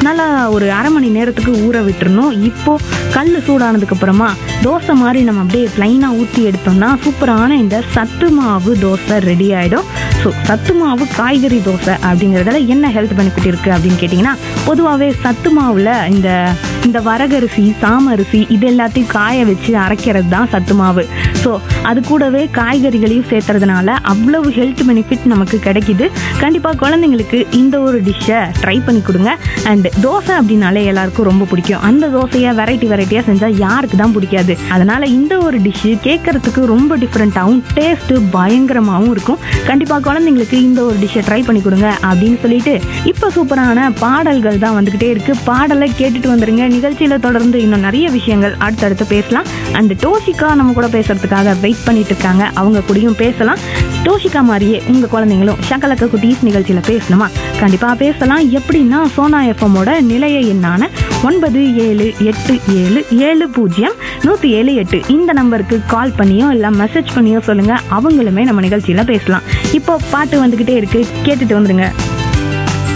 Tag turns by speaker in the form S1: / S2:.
S1: நல்லா ஒரு அரை மணி நேரத்துக்கு ஊற விட்டுறணும் இப்போ கல் சூடானதுக்கு அப்புறமா தோசை மாதிரி நம்ம அப்படியே ப்ளைனாக ஊற்றி எடுத்தோம்னா சூப்பரான இந்த சத்து மாவு தோசை ரெடி ஆகிடும் ஸோ சத்து மாவு காய்கறி தோசை அப்படிங்கிறதுல என்ன ஹெல்த் பெனிஃபிட் இருக்குது அப்படின்னு கேட்டிங்கன்னா பொதுவாகவே சத்து மாவில் இந்த இந்த வரகரிசி சாமரிசி இது எல்லாத்தையும் காய வச்சு அரைக்கிறது தான் சத்து மாவு ஸோ அது கூடவே காய்கறிகளையும் சேர்த்துறதுனால அவ்வளவு ஹெல்த் பெனிஃபிட் நமக்கு கிடைக்குது கண்டிப்பாக குழந்தைங்களுக்கு இந்த ஒரு டிஷ்ஷை ட்ரை பண்ணி கொடுங்க அண்ட் தோசை அப்படின்னாலே எல்லாருக்கும் ரொம்ப பிடிக்கும் அந்த தோசையை வெரைட்டி வெரைட்டியாக செஞ்சால் யாருக்கு தான் பிடிக்காது அதனால இந்த ஒரு டிஷ்ஷு கேட்கறதுக்கு ரொம்ப டிஃப்ரெண்ட்டாகவும் டேஸ்ட்டு பயங்கரமாகவும் இருக்கும் கண்டிப்பாக குழந்தைங்களுக்கு இந்த ஒரு டிஷ்ஷை ட்ரை பண்ணி கொடுங்க அப்படின்னு சொல்லிட்டு இப்போ சூப்பரான பாடல்கள் தான் வந்துக்கிட்டே இருக்கு பாடலை கேட்டுட்டு வந்துருங்க நிகழ்ச்சியில் தொடர்ந்து இன்னும் நிறைய விஷயங்கள் அடுத்தடுத்து பேசலாம் அண்ட் டோஷிகா நம்ம கூட பேசுறதுக்காக வெயிட் பண்ணிட்டு இருக்காங்க அவங்க கூடயும் பேசலாம் டோஷிகா மாதிரியே உங்க குழந்தைங்களும் ஷக்கலக்க குட்டீஸ் நிகழ்ச்சியில பேசணுமா கண்டிப்பா பேசலாம் எப்படின்னா சோனா எஃப்எம்மோட நிலைய எண்ணான ஒன்பது ஏழு எட்டு ஏழு ஏழு பூஜ்ஜியம் நூற்றி ஏழு எட்டு இந்த நம்பருக்கு கால் பண்ணியோ இல்லை மெசேஜ் பண்ணியோ சொல்லுங்க அவங்களுமே நம்ம நிகழ்ச்சியில பேசலாம் இப்போ பாட்டு வந்துக்கிட்டே இருக்கு கேட்டுட்டு வந்துருங்க